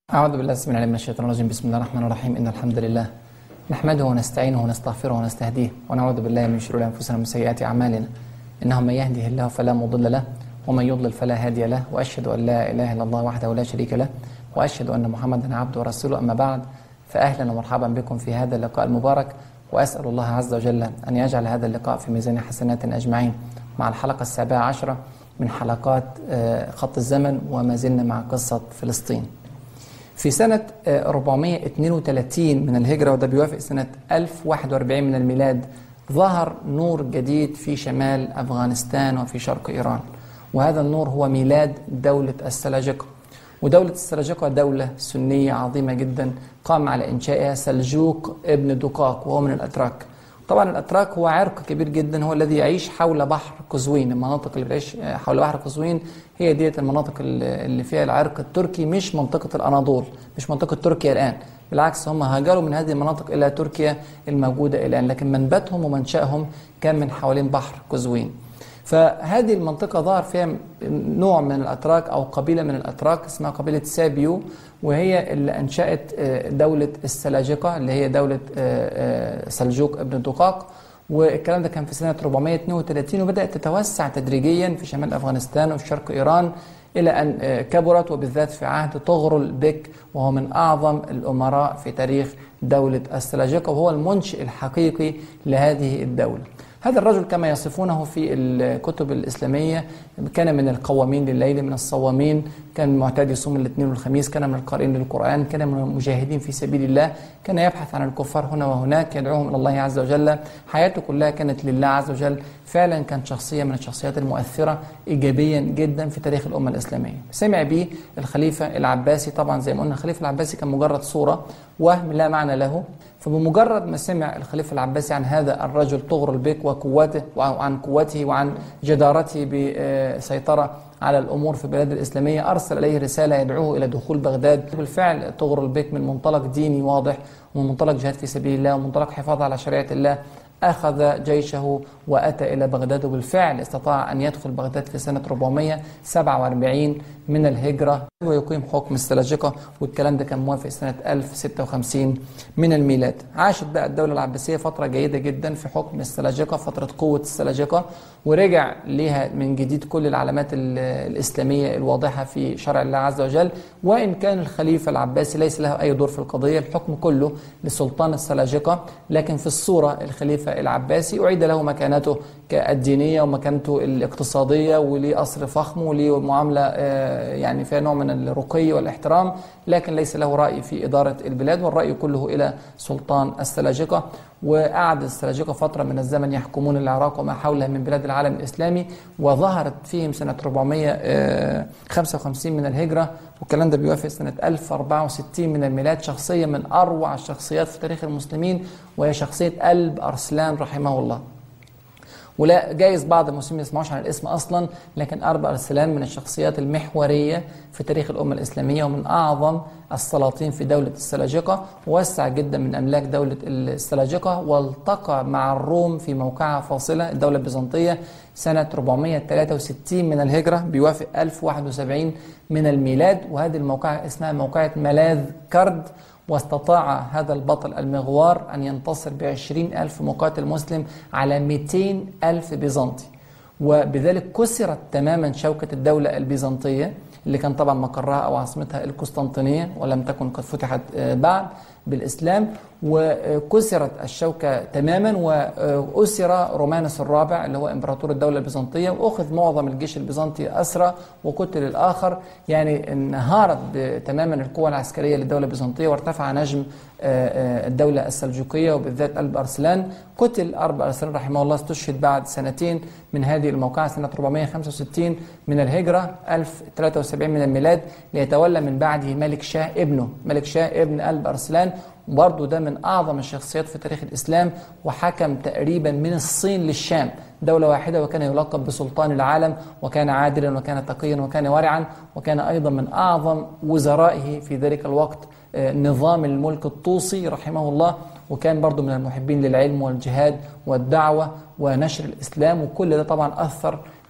أعوذ بالله السميع العليم من الشيطان الرجيم بسم الله الرحمن الرحيم إن الحمد لله نحمده ونستعينه ونستغفره ونستهديه ونعوذ بالله من شرور أنفسنا ومن سيئات أعمالنا إنه من يهده الله فلا مضل له ومن يضلل فلا هادي له وأشهد أن لا إله إلا الله وحده لا شريك له وأشهد أن محمدا عبده ورسوله أما بعد فأهلا ومرحبا بكم في هذا اللقاء المبارك وأسأل الله عز وجل أن يجعل هذا اللقاء في ميزان حسنات أجمعين مع الحلقة السابعة عشرة من حلقات آه، خط الزمن وما زلنا مع قصة فلسطين في سنة آه، 432 من الهجرة وده بيوافق سنة 1041 من الميلاد ظهر نور جديد في شمال أفغانستان وفي شرق إيران وهذا النور هو ميلاد دولة السلاجقة ودولة السلاجقة دولة سنية عظيمة جدا قام على إنشائها سلجوق ابن دقاق وهو من الأتراك طبعا الاتراك هو عرق كبير جدا هو الذي يعيش حول بحر قزوين المناطق اللي بتعيش حول بحر قزوين هي ديت المناطق اللي فيها العرق التركي مش منطقه الاناضول مش منطقه تركيا الان بالعكس هم هاجروا من هذه المناطق الى تركيا الموجوده الان لكن منبتهم ومنشاهم كان من حوالين بحر قزوين فهذه المنطقة ظهر فيها نوع من الأتراك أو قبيلة من الأتراك اسمها قبيلة سابيو وهي اللي أنشأت دولة السلاجقة اللي هي دولة سلجوق ابن دقاق والكلام ده كان في سنة 432 وبدأت تتوسع تدريجيا في شمال أفغانستان وفي شرق إيران إلى أن كبرت وبالذات في عهد طغرل بك وهو من أعظم الأمراء في تاريخ دولة السلاجقة وهو المنشئ الحقيقي لهذه الدولة هذا الرجل كما يصفونه في الكتب الإسلامية كان من القوامين لليل من الصوامين كان معتاد يصوم الاثنين والخميس كان من القارئين للقرآن كان من المجاهدين في سبيل الله كان يبحث عن الكفار هنا وهناك يدعوهم إلى الله عز وجل حياته كلها كانت لله عز وجل فعلا كان شخصية من الشخصيات المؤثرة إيجابيا جدا في تاريخ الأمة الإسلامية سمع به الخليفة العباسي طبعا زي ما قلنا الخليفة العباسي كان مجرد صورة وهم لا معنى له فبمجرد ما سمع الخليفة العباسي عن هذا الرجل طغرل بك وقوته وعن قوته وعن جدارته بسيطرة على الأمور في البلاد الإسلامية أرسل إليه رسالة يدعوه إلى دخول بغداد بالفعل طغرل بك من منطلق ديني واضح ومن منطلق جهاد في سبيل الله ومنطلق حفاظ على شريعة الله أخذ جيشه وأتى إلى بغداد وبالفعل استطاع أن يدخل بغداد في سنة 447 من الهجرة ويقيم حكم السلاجقة والكلام ده كان موافق سنة 1056 من الميلاد عاشت بقى الدولة العباسية فترة جيدة جدا في حكم السلاجقة فترة قوة السلاجقة ورجع لها من جديد كل العلامات الإسلامية الواضحة في شرع الله عز وجل وإن كان الخليفة العباسي ليس له أي دور في القضية الحكم كله لسلطان السلاجقة لكن في الصورة الخليفة العباسي أعيد له مكانته الدينية ومكانته الاقتصادية وليه قصر فخم وليه معاملة يعني فيها نوع من الرقي والاحترام لكن ليس له رأي في إدارة البلاد والرأي كله إلى سلطان السلاجقة وقعد السلاجقة فترة من الزمن يحكمون العراق وما حولها من بلاد العالم الإسلامي وظهرت فيهم سنة 455 من الهجرة والكلام ده بيوافق سنة 1064 من الميلاد شخصية من أروع الشخصيات في تاريخ المسلمين وهي شخصية قلب أرسلان رحمه الله ولا جايز بعض المسلمين ما يسمعوش عن الاسم اصلا لكن اربع ارسلان من الشخصيات المحوريه في تاريخ الامه الاسلاميه ومن اعظم السلاطين في دوله السلاجقه ووسع جدا من املاك دوله السلاجقه والتقى مع الروم في موقعها فاصله الدوله البيزنطيه سنه 463 من الهجره بيوافق 1071 من الميلاد وهذه الموقعه اسمها موقعه ملاذ كرد واستطاع هذا البطل المغوار أن ينتصر بعشرين ألف مقاتل مسلم على مئتين ألف بيزنطي وبذلك كسرت تماما شوكة الدولة البيزنطية اللي كان طبعا مقرها أو عاصمتها القسطنطينية ولم تكن قد فتحت بعد بالإسلام وكسرت الشوكة تماما وأسر رومانس الرابع اللي هو إمبراطور الدولة البيزنطية وأخذ معظم الجيش البيزنطي أسرى وقتل الآخر يعني انهارت تماما القوة العسكرية للدولة البيزنطية وارتفع نجم الدولة السلجوقية وبالذات قلب أرسلان قتل أرب أرسلان رحمه الله استشهد بعد سنتين من هذه الموقعة سنة 465 من الهجرة 1073 من الميلاد ليتولى من بعده ملك شاه ابنه ملك شاه ابن قلب أرسلان برضه ده من أعظم الشخصيات في تاريخ الإسلام وحكم تقريبا من الصين للشام دولة واحدة وكان يلقب بسلطان العالم وكان عادلا وكان تقيا وكان ورعا وكان أيضا من أعظم وزرائه في ذلك الوقت نظام الملك الطوسي رحمه الله وكان برضو من المحبين للعلم والجهاد والدعوة ونشر الإسلام وكل ده طبعا أثر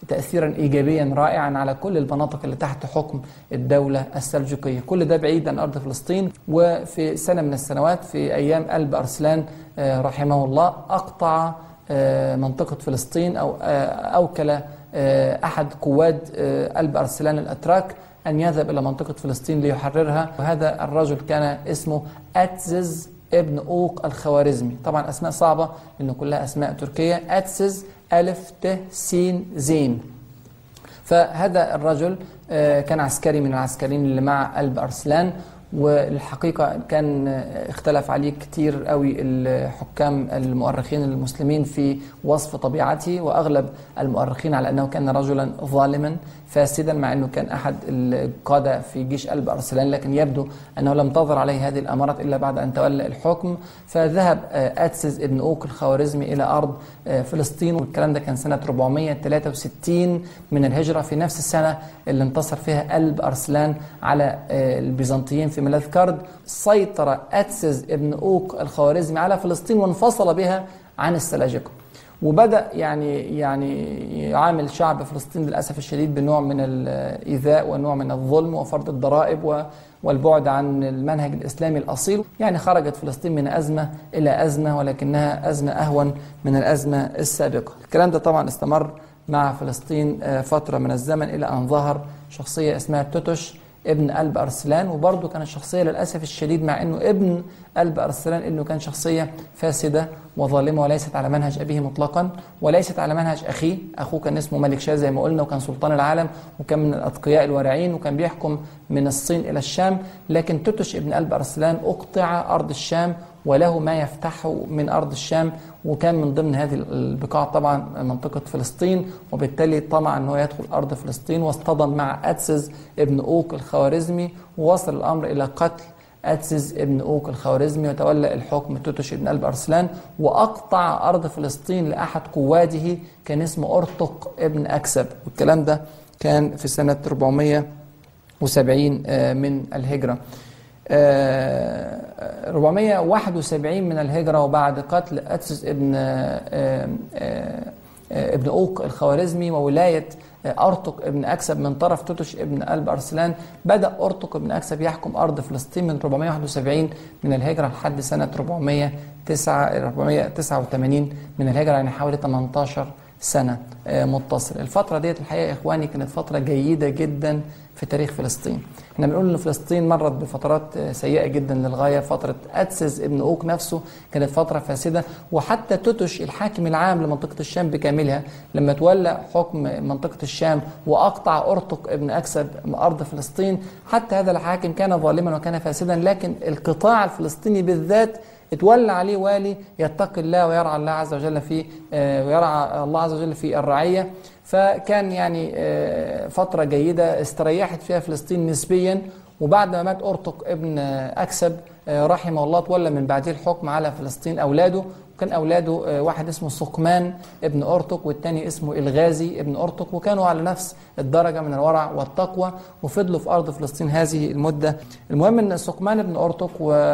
تأثيرا إيجابيا رائعا على كل المناطق اللي تحت حكم الدولة السلجوقية كل ده بعيد عن أرض فلسطين وفي سنة من السنوات في أيام قلب أرسلان رحمه الله أقطع منطقة فلسطين أو أوكل أحد قواد قلب أرسلان الأتراك أن يذهب إلى منطقة فلسطين ليحررها وهذا الرجل كان اسمه أتزز ابن أوق الخوارزمي طبعا أسماء صعبة لأنه كلها أسماء تركية أتسز ألف ت سين زين فهذا الرجل كان عسكري من العسكريين اللي مع قلب أرسلان والحقيقة كان اختلف عليه كتير قوي الحكام المؤرخين المسلمين في وصف طبيعته وأغلب المؤرخين على أنه كان رجلا ظالما فاسدا مع أنه كان أحد القادة في جيش قلب أرسلان لكن يبدو أنه لم تظهر عليه هذه الأمارات إلا بعد أن تولى الحكم فذهب أتسز ابن أوك الخوارزمي إلى أرض فلسطين والكلام ده كان سنة 463 من الهجرة في نفس السنة اللي انتصر فيها قلب أرسلان على البيزنطيين في ملاذ كرد سيطر أتسز ابن أوك الخوارزمي على فلسطين وانفصل بها عن السلاجقة وبدا يعني يعني يعامل شعب فلسطين للاسف الشديد بنوع من الايذاء ونوع من الظلم وفرض الضرائب والبعد عن المنهج الاسلامي الاصيل، يعني خرجت فلسطين من ازمه الى ازمه ولكنها ازمه اهون من الازمه السابقه. الكلام ده طبعا استمر مع فلسطين فتره من الزمن الى ان ظهر شخصيه اسمها توتش ابن قلب أرسلان وبرضه كان الشخصية للأسف الشديد مع أنه ابن قلب أرسلان أنه كان شخصية فاسدة وظالمة وليست على منهج أبيه مطلقا وليست على منهج أخيه أخوه كان اسمه ملك شاه زي ما قلنا وكان سلطان العالم وكان من الأتقياء الورعين وكان بيحكم من الصين إلى الشام لكن توتش ابن قلب أرسلان أقطع أرض الشام وله ما يفتحه من أرض الشام وكان من ضمن هذه البقاع طبعا منطقة فلسطين وبالتالي طمع أنه يدخل أرض فلسطين واصطدم مع أتسز ابن أوك الخوارزمي ووصل الأمر إلى قتل أتسز ابن أوك الخوارزمي وتولى الحكم توتش ابن قلب أرسلان وأقطع أرض فلسطين لأحد قواده كان اسمه أرطق ابن أكسب والكلام ده كان في سنة 470 من الهجرة 471 من الهجرة وبعد قتل أتسس ابن ابن أوق الخوارزمي وولاية أرطق ابن أكسب من طرف توتش ابن قلب أرسلان بدأ أرطق ابن أكسب يحكم أرض فلسطين من 471 من الهجرة لحد سنة 489 من الهجرة يعني حوالي 18 سنة متصل الفترة ديت الحقيقة يا إخواني كانت فترة جيدة جدا في تاريخ فلسطين احنا بنقول ان فلسطين مرت بفترات سيئه جدا للغايه فتره اتسز ابن اوك نفسه كانت فتره فاسده وحتى توتش الحاكم العام لمنطقه الشام بكاملها لما تولى حكم منطقه الشام واقطع ارطق ابن اكسب ارض فلسطين حتى هذا الحاكم كان ظالما وكان فاسدا لكن القطاع الفلسطيني بالذات اتولى عليه والي يتقي الله ويرعى الله عز وجل في ويرعى الله عز وجل في الرعيه فكان يعني فترة جيدة استريحت فيها فلسطين نسبيا وبعد ما مات أرطق ابن أكسب رحمه الله تولى من بعده الحكم على فلسطين أولاده وكان أولاده واحد اسمه سقمان ابن أرطق والتاني اسمه الغازي ابن أرطق وكانوا على نفس الدرجة من الورع والتقوى وفضلوا في أرض فلسطين هذه المدة المهم أن سقمان ابن أرطق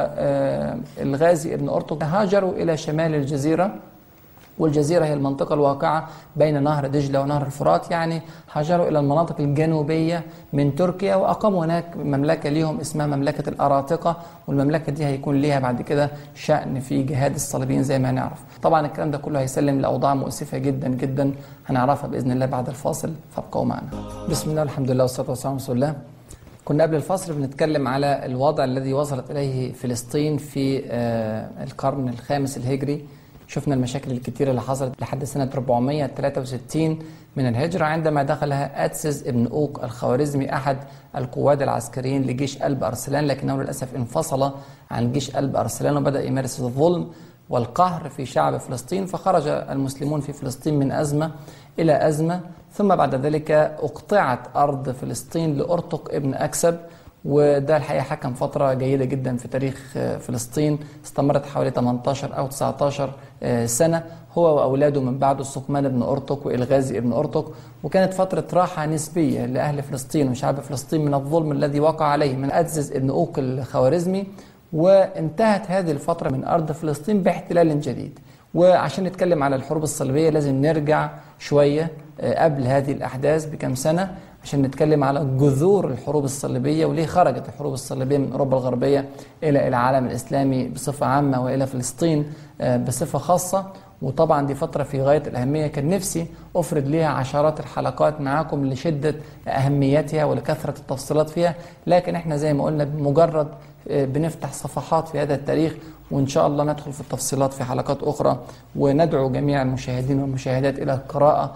والغازي ابن أرطق هاجروا إلى شمال الجزيرة والجزيرة هي المنطقة الواقعة بين نهر دجلة ونهر الفرات يعني هاجروا إلى المناطق الجنوبية من تركيا وأقاموا هناك مملكة ليهم اسمها مملكة الأراطقة والمملكة دي هيكون ليها بعد كده شأن في جهاد الصليبيين زي ما نعرف طبعا الكلام ده كله هيسلم لأوضاع مؤسفة جدا جدا هنعرفها بإذن الله بعد الفاصل فابقوا معنا بسم الله الحمد لله والصلاة والسلام على رسول الله كنا قبل الفصل بنتكلم على الوضع الذي وصلت إليه فلسطين في القرن الخامس الهجري شفنا المشاكل الكتيرة اللي حصلت لحد سنة 463 من الهجرة عندما دخلها أتسز ابن أوك الخوارزمي أحد القواد العسكريين لجيش قلب أرسلان لكنه للأسف انفصل عن جيش قلب أرسلان وبدأ يمارس الظلم والقهر في شعب فلسطين فخرج المسلمون في فلسطين من أزمة إلى أزمة ثم بعد ذلك أقطعت أرض فلسطين لأرطق ابن أكسب وده الحقيقة حكم فترة جيدة جدا في تاريخ فلسطين استمرت حوالي 18 أو 19 سنة هو وأولاده من بعده السقمان بن أرطق وإلغازي ابن أرطق وكانت فترة راحة نسبية لأهل فلسطين وشعب فلسطين من الظلم الذي وقع عليه من أتزز ابن أوك الخوارزمي وانتهت هذه الفترة من أرض فلسطين باحتلال جديد وعشان نتكلم على الحروب الصليبية لازم نرجع شوية قبل هذه الأحداث بكم سنة عشان نتكلم على جذور الحروب الصليبية وليه خرجت الحروب الصليبية من أوروبا الغربية إلى العالم الإسلامي بصفة عامة وإلى فلسطين بصفة خاصة وطبعا دي فترة في غاية الأهمية كان نفسي أفرد ليها عشرات الحلقات معاكم لشدة أهميتها ولكثرة التفصيلات فيها لكن احنا زي ما قلنا مجرد بنفتح صفحات في هذا التاريخ وإن شاء الله ندخل في التفصيلات في حلقات أخرى وندعو جميع المشاهدين والمشاهدات إلى القراءة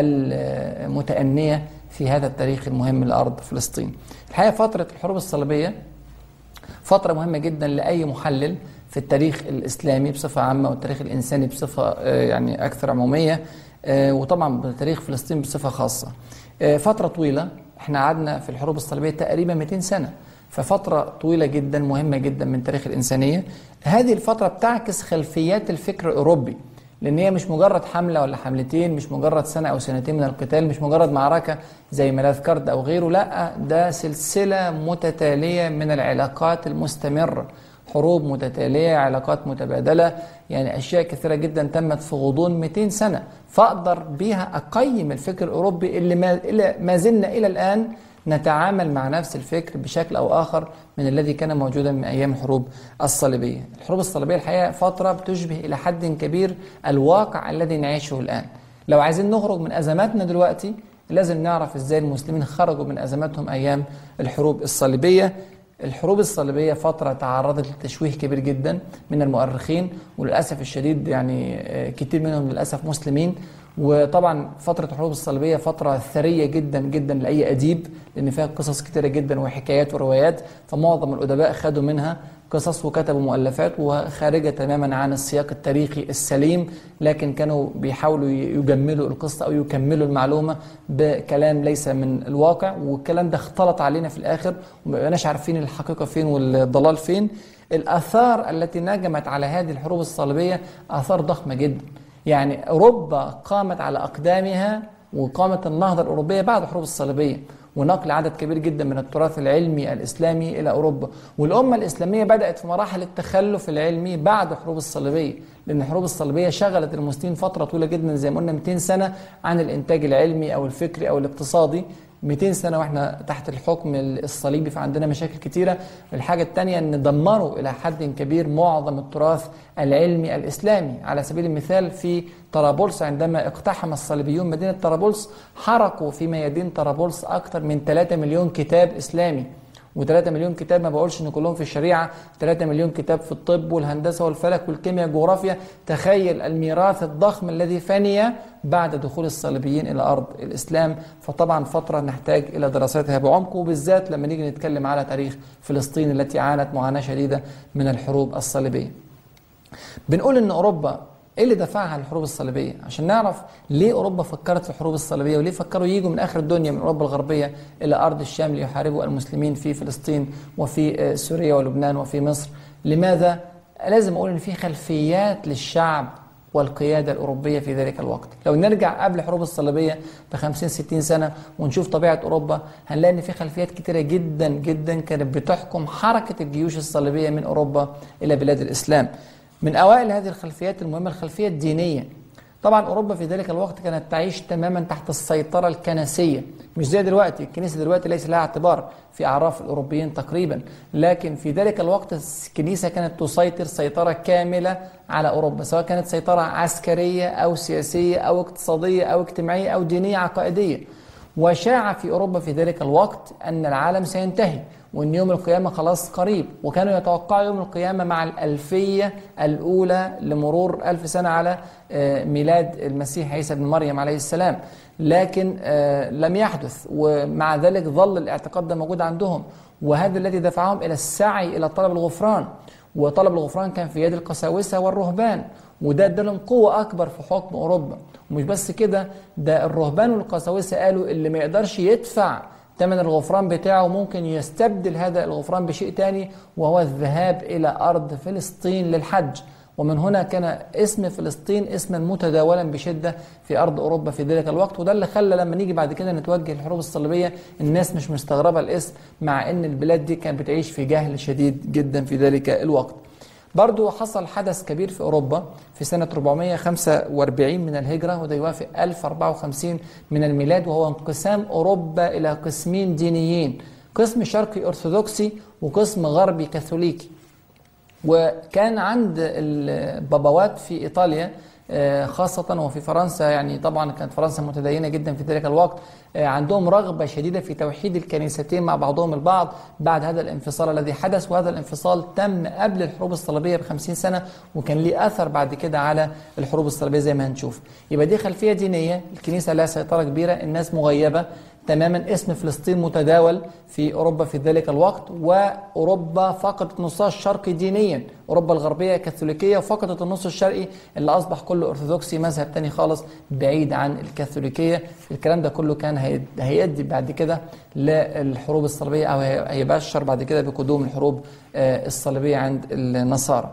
المتأنية في هذا التاريخ المهم لأرض فلسطين الحقيقة فترة الحروب الصليبية فترة مهمة جدا لأي محلل في التاريخ الإسلامي بصفة عامة والتاريخ الإنساني بصفة يعني أكثر عمومية وطبعا تاريخ فلسطين بصفة خاصة فترة طويلة احنا قعدنا في الحروب الصليبية تقريبا 200 سنة ففترة طويلة جدا مهمة جدا من تاريخ الإنسانية هذه الفترة بتعكس خلفيات الفكر الأوروبي لأن هي مش مجرد حملة ولا حملتين مش مجرد سنة أو سنتين من القتال مش مجرد معركة زي ملاذ كرد أو غيره لا ده سلسلة متتالية من العلاقات المستمرة حروب متتالية علاقات متبادلة يعني أشياء كثيرة جدا تمت في غضون 200 سنة فأقدر بها أقيم الفكر الأوروبي اللي ما, ما زلنا إلى الآن نتعامل مع نفس الفكر بشكل أو آخر من الذي كان موجودا من أيام الحروب الصليبية الحروب الصليبية الحقيقة فترة بتشبه إلى حد كبير الواقع الذي نعيشه الآن لو عايزين نخرج من أزماتنا دلوقتي لازم نعرف إزاي المسلمين خرجوا من أزماتهم أيام الحروب الصليبية الحروب الصليبية فترة تعرضت لتشويه كبير جدا من المؤرخين وللأسف الشديد يعني كتير منهم للأسف مسلمين وطبعا فترة الحروب الصليبية فترة ثرية جدا جدا لأي أديب لأن فيها قصص كتيرة جدا وحكايات وروايات فمعظم الأدباء خدوا منها قصص وكتبوا مؤلفات وخارجة تماما عن السياق التاريخي السليم لكن كانوا بيحاولوا يجملوا القصة أو يكملوا المعلومة بكلام ليس من الواقع والكلام ده اختلط علينا في الآخر ومبقناش عارفين الحقيقة فين والضلال فين الآثار التي نجمت على هذه الحروب الصليبية آثار ضخمة جدا يعني أوروبا قامت على أقدامها وقامت النهضة الأوروبية بعد الحروب الصليبية ونقل عدد كبير جدا من التراث العلمي الإسلامي إلى أوروبا والأمة الإسلامية بدأت في مراحل التخلف العلمي بعد الحروب الصليبية لأن الحروب الصليبية شغلت المسلمين فترة طويلة جدا زي ما قلنا 200 سنة عن الإنتاج العلمي أو الفكري أو الاقتصادي 200 سنة واحنا تحت الحكم الصليبي فعندنا مشاكل كتيرة الحاجة الثانية ان دمروا الى حد كبير معظم التراث العلمي الاسلامي على سبيل المثال في طرابلس عندما اقتحم الصليبيون مدينة طرابلس حرقوا في ميادين طرابلس اكثر من 3 مليون كتاب اسلامي و3 مليون كتاب ما بقولش ان كلهم في الشريعه 3 مليون كتاب في الطب والهندسه والفلك والكيمياء والجغرافيا تخيل الميراث الضخم الذي فني بعد دخول الصليبيين الى ارض الاسلام فطبعا فتره نحتاج الى دراستها بعمق وبالذات لما نيجي نتكلم على تاريخ فلسطين التي عانت معاناه شديده من الحروب الصليبيه بنقول ان اوروبا ايه اللي دفعها للحروب الصليبيه عشان نعرف ليه اوروبا فكرت في الحروب الصليبيه وليه فكروا يجوا من اخر الدنيا من اوروبا الغربيه الى ارض الشام ليحاربوا المسلمين في فلسطين وفي سوريا ولبنان وفي مصر لماذا لازم اقول ان في خلفيات للشعب والقيادة الأوروبية في ذلك الوقت لو نرجع قبل الحروب الصليبية ب 50 60 سنة ونشوف طبيعة أوروبا هنلاقي إن في خلفيات كتيرة جدا جدا كانت بتحكم حركة الجيوش الصليبية من أوروبا إلى بلاد الإسلام من أوائل هذه الخلفيات المهمة الخلفية الدينية طبعا أوروبا في ذلك الوقت كانت تعيش تماما تحت السيطرة الكنسية مش زي دلوقتي الكنيسة دلوقتي ليس لها اعتبار في أعراف الأوروبيين تقريبا لكن في ذلك الوقت الكنيسة كانت تسيطر سيطرة كاملة على أوروبا سواء كانت سيطرة عسكرية أو سياسية أو اقتصادية أو اجتماعية أو دينية عقائدية وشاع في أوروبا في ذلك الوقت أن العالم سينتهي وأن يوم القيامة خلاص قريب وكانوا يتوقعوا يوم القيامة مع الألفية الأولى لمرور ألف سنة على ميلاد المسيح عيسى بن مريم عليه السلام لكن لم يحدث ومع ذلك ظل الاعتقاد ده موجود عندهم وهذا الذي دفعهم إلى السعي إلى طلب الغفران وطلب الغفران كان في يد القساوسة والرهبان وده ادالهم قوة أكبر في حكم أوروبا ومش بس كده ده الرهبان والقساوسة قالوا اللي ما يقدرش يدفع ثمن الغفران بتاعه ممكن يستبدل هذا الغفران بشيء تاني وهو الذهاب إلى أرض فلسطين للحج ومن هنا كان اسم فلسطين اسما متداولا بشدة في أرض أوروبا في ذلك الوقت وده اللي خلى لما نيجي بعد كده نتوجه للحروب الصليبية الناس مش مستغربة الاسم مع أن البلاد دي كانت بتعيش في جهل شديد جدا في ذلك الوقت برضو حصل حدث كبير في أوروبا في سنة 445 من الهجرة وده يوافق 1054 من الميلاد وهو انقسام أوروبا إلى قسمين دينيين قسم شرقي أرثوذكسي وقسم غربي كاثوليكي وكان عند البابوات في إيطاليا آه، خاصة وفي فرنسا يعني طبعا كانت فرنسا متدينة جدا في ذلك الوقت آه، عندهم رغبة شديدة في توحيد الكنيستين مع بعضهم البعض بعد هذا الانفصال الذي حدث وهذا الانفصال تم قبل الحروب الصليبية بخمسين سنة وكان ليه أثر بعد كده على الحروب الصليبية زي ما هنشوف يبقى دي خلفية دينية الكنيسة لها سيطرة كبيرة الناس مغيبة تماما اسم فلسطين متداول في أوروبا في ذلك الوقت وأوروبا فقدت نصها الشرقي دينيا أوروبا الغربية كاثوليكية وفقدت النص الشرقي اللي أصبح كله أرثوذكسي مذهب تاني خالص بعيد عن الكاثوليكية الكلام ده كله كان هيؤدي بعد كده للحروب الصليبية أو هيبشر بعد كده بقدوم الحروب آه، الصليبية عند النصارى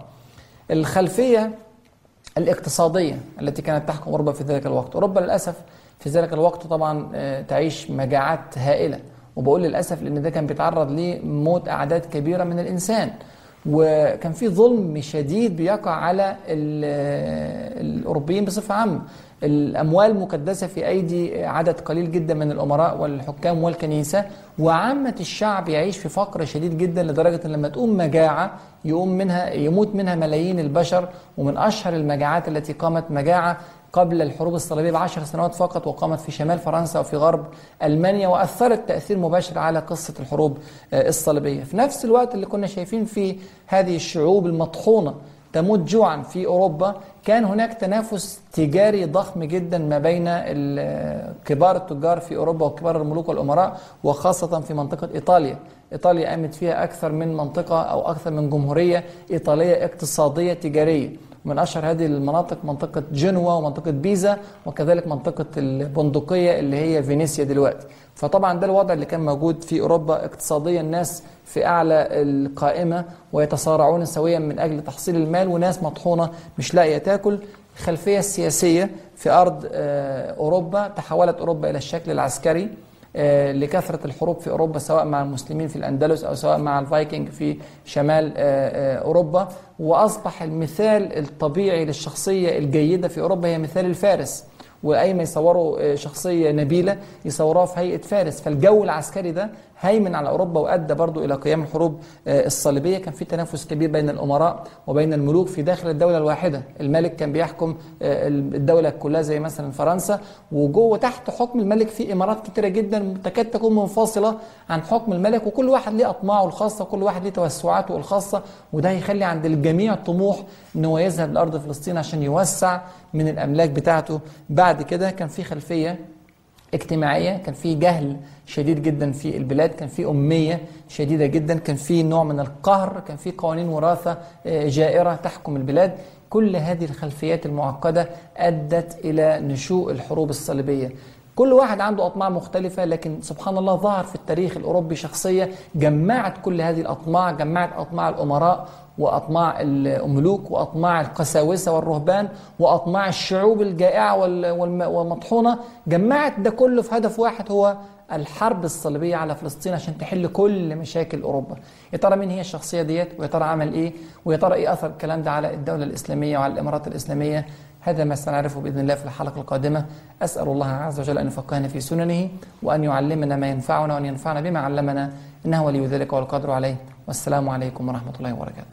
الخلفية الاقتصادية التي كانت تحكم أوروبا في ذلك الوقت أوروبا للأسف في ذلك الوقت طبعا آه، تعيش مجاعات هائلة وبقول للأسف لأن ده كان بيتعرض لموت أعداد كبيرة من الإنسان وكان في ظلم شديد بيقع على آه، الأوروبيين بصفة عامة الأموال مكدسة في أيدي عدد قليل جدا من الأمراء والحكام والكنيسة وعامة الشعب يعيش في فقر شديد جدا لدرجة أن لما تقوم مجاعة يقوم منها يموت منها ملايين البشر ومن أشهر المجاعات التي قامت مجاعة قبل الحروب الصليبية بعشر سنوات فقط وقامت في شمال فرنسا وفي غرب ألمانيا وأثرت تأثير مباشر على قصة الحروب آه، الصليبية في نفس الوقت اللي كنا شايفين فيه هذه الشعوب المطحونة تموت جوعا في أوروبا كان هناك تنافس تجاري ضخم جدا ما بين كبار التجار في أوروبا وكبار الملوك والأمراء وخاصة في منطقة إيطاليا إيطاليا قامت فيها أكثر من منطقة أو أكثر من جمهورية إيطالية اقتصادية تجارية من أشهر هذه المناطق منطقة جنوة ومنطقة بيزا وكذلك منطقة البندقية اللي هي فينيسيا دلوقتي فطبعا ده الوضع اللي كان موجود في أوروبا اقتصاديا الناس في أعلى القائمة ويتصارعون سويا من أجل تحصيل المال وناس مطحونة مش لاقية تاكل الخلفية السياسية في أرض آه، أوروبا تحولت أوروبا إلى الشكل العسكري آه، لكثرة الحروب في أوروبا سواء مع المسلمين في الأندلس أو سواء مع الفايكنج في شمال آه، أوروبا وأصبح المثال الطبيعي للشخصية الجيدة في أوروبا هي مثال الفارس واي ما يصوروا آه، شخصيه نبيله يصوروها في هيئه فارس فالجو العسكري ده هيمن على اوروبا وادى برضو الى قيام الحروب آه، الصليبيه كان في تنافس كبير بين الامراء وبين الملوك في داخل الدوله الواحده الملك كان بيحكم آه، الدوله كلها زي مثلا فرنسا وجوه تحت حكم الملك في امارات كتيره جدا تكاد تكون منفصله عن حكم الملك وكل واحد ليه اطماعه الخاصه وكل واحد ليه توسعاته الخاصه وده هيخلي عند الجميع طموح ان هو يذهب لارض فلسطين عشان يوسع من الاملاك بتاعته بعد كده كان في خلفيه اجتماعية كان في جهل شديد جدا في البلاد كان في أمية شديدة جدا كان في نوع من القهر كان في قوانين وراثة آه، جائرة تحكم البلاد كل هذه الخلفيات المعقدة أدت إلى نشوء الحروب الصليبية كل واحد عنده أطماع مختلفة لكن سبحان الله ظهر في التاريخ الأوروبي شخصية جمعت كل هذه الأطماع جمعت أطماع الأمراء وأطماع الملوك وأطماع القساوسة والرهبان وأطماع الشعوب الجائعة والمطحونة جمعت ده كله في هدف واحد هو الحرب الصليبية على فلسطين عشان تحل كل مشاكل أوروبا يا ترى مين هي الشخصية ديت ويا ترى عمل إيه ويا ترى إيه أثر الكلام ده على الدولة الإسلامية وعلى الإمارات الإسلامية هذا ما سنعرفه بإذن الله في الحلقة القادمة أسأل الله عز وجل أن يفقهنا في سننه وأن يعلمنا ما ينفعنا وأن ينفعنا بما علمنا إنه ولي ذلك والقدر عليه والسلام عليكم ورحمة الله وبركاته